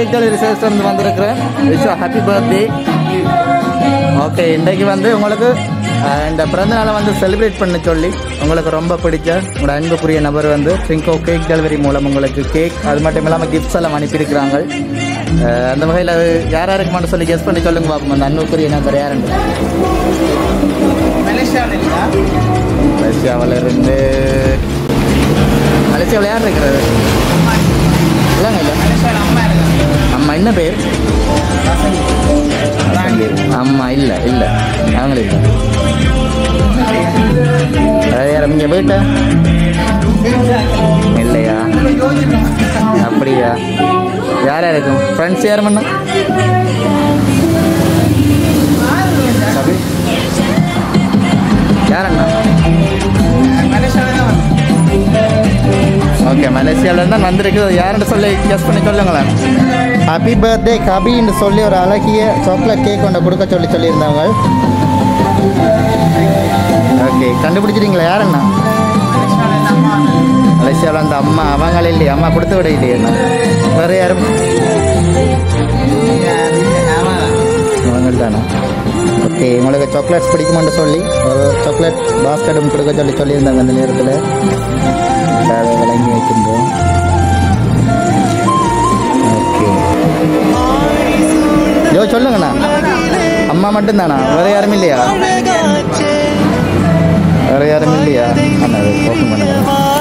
Cake delivery service இருந்து வந்திருக்கிறேன் wish happy birthday okay இன்றைக்கு வந்து உங்களுக்கு அஹ், இந்த பிறந்த நாளை வந்து செலிப்ரேட் பண்ண சொல்லி உங்களுக்கு ரொம்ப பிடிச்ச உங்களோட அன்புக்குரிய நபர் வந்து ட்ரிங்கோ கேக் டெலிவரி மூலம் உங்களுக்கு கேக் அது மட்டும் இல்லாமல் கிஃப்ட்ஸ் எல்லாம் அனுப்பியிருக்கிறாங்க அஹ், அந்த வகையில் அது யார் யாருக்கு மட்டும் சொல்லி கெஸ் பண்ணி சொல்லுங்க பார்ப்போம் அந்த அன்புக்குரிய நபர் யாருன்னு மலேசியாவில் இருந்து மலேசியாவில் யார் இருக்கிறது இல்லைங்க இல்லை அம்மா என்ன பேர் அம்மா இல்லை இல்லை அவங்களும் இல்லை வேற யாரும் இங்கே போயிட்ட இல்லையா அப்படியா யார் யார் இருக்கும் ஃப்ரெண்ட்ஸ் யார் பண்ண யாரண்ணா ஓகே மலேசியாவில் தான் வந்திருக்கு யாருன்னு சொல்லி கெஸ் பண்ணி சொல்லுங்களேன் ஹாப்பி பர்த்டே கபின்னு சொல்லி ஒரு அழகிய சாக்லேட் கேக் ஒன்று கொடுக்க சொல்லி சொல்லியிருந்தவங்க ஓகே கண்டுபிடிச்சிட்டீங்களா யாருண்ணா மலேசியாவில் அந்த அம்மா அவங்க இல்லையா அம்மா கொடுத்து விட இல்லையா வேறு யாரும் அவங்க தானே ஓகே உங்களுக்கு சாக்லேட்ஸ் பிடிக்குமான்னு சொல்லி ஒரு சாக்லேட் பாஸ்கெட்டும் கொடுக்க சொல்லி சொல்லியிருந்தாங்க அந்த நேரத்தில் அதை வழங்கி வைக்கின்றோம் ஓகே யோ சொல்லுங்கண்ணா அம்மா மட்டும்தானா வேற யாரும் இல்லையா வேற யாரும் இல்லையா அண்ணா அது ஓப்பன் பண்ணுங்க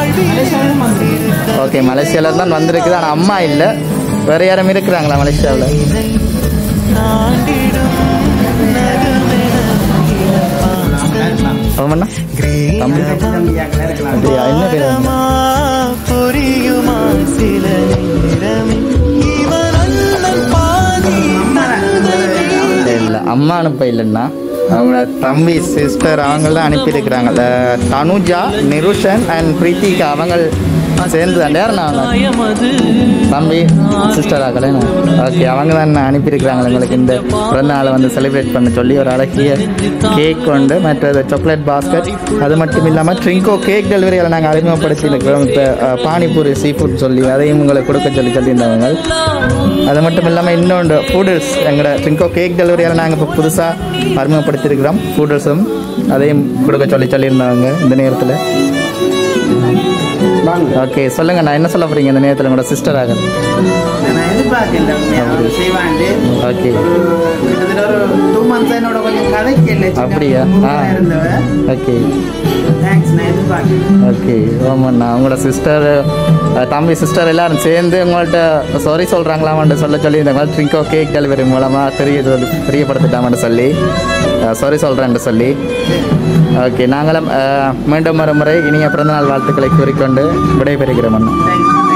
ஓகே மலேசியாவில் தான் வந்திருக்குது ஆனால் அம்மா இல்லை வேற யாரும் இருக்கிறாங்களா மலேசியாவில் ஆமாண்ணா தம்பி அப்படியா என்ன பேர் அவங்க? புரியுமா சில நேரமே இவன் அண்ணன் பாதி இல்லை இல்லை அம்மா அனுப்ப இல்லைன்னா அவங்களோட தம்பி சிஸ்டர் அவங்களாம் அனுப்பியிருக்கிறாங்க அஹ் தனுஜா நிருஷன் அண்ட் பிரீத்திகா அவங்க சேர்ந்து தான் யாருண்ணா அவங்க மாயமது தம்பி சிஸ்டர் ஆகலை ஓகே அவங்க தான் அனுப்பியிருக்கிறாங்க உங்களுக்கு இந்த பிறந்த நாளை வந்து செலிப்ரேட் பண்ண சொல்லி ஒரு அழகிய கேக் கொண்டு மற்றது சாக்லேட் பாஸ்கெட் அது மட்டும் இல்லாமல் ட்ரிங்கோ கேக் டெலிவரியில் நாங்கள் அறிமுகப்படுத்தி இருக்கிறோம் இப்போ பானிபூரி சீ ஃபுட் சொல்லி அதையும் உங்களுக்கு கொடுக்க சொல்லி சொல்லியிருந்தவங்க அது மட்டும் இல்லாமல் இன்னொன்று ஃபூடல்ஸ் எங்களோட ட்ரிங்கோ கேக் டெலிவரியில் நாங்கள் இப்போ புதுசாக அறிமுகப்படுத்தியிருக்கிறோம் ஃபூடல்ஸும் அதையும் கொடுக்க சொல்லி சொல்லியிருந்தவங்க இந்த நேரத்தில் ஓகே சொல்லுங்க நான் என்ன சொல்ல போறீங்க இந்த நேரத்தில் உங்களோட சிஸ்டர் ஆக நான் எதிர்பார்க்கல உண்மையா. செய்வாண்டு ஓகே ஒரு கிட்டத்தட்ட ஒரு டூ மந்த்ஸ் என்னோட கொஞ்சம் கதைக்கல அப்படியா? ஆ. இருந்தவ ஓகே தேங்க்ஸ் நான் எதிர்பார்க்கல ஓகே ஆமாண்ணா உங்களோட சிஸ்டர் தம்பி சிஸ்டர் எல்லாரும் சேர்ந்து உங்கள்கிட்ட சாரி சொல்கிறாங்களாமான்னு சொல்ல சொல்லி இந்த மாதிரி ட்ரிங்கோ கேக் டெலிவரி மூலமாக தெரிய சொல்லி தெரியப்படுத்திட்டாமன்னு சொல்லி சாரி சொல்கிறேன்னு சொல்லி ஓகே நாங்களும் அஹ், மீண்டும் ஒரு முறை இனிய பிறந்தநாள் வாழ்த்துக்களை கூறிக்கொண்டு விடைபெறுகிறோம் அண்ணா தேங்க்ஸ்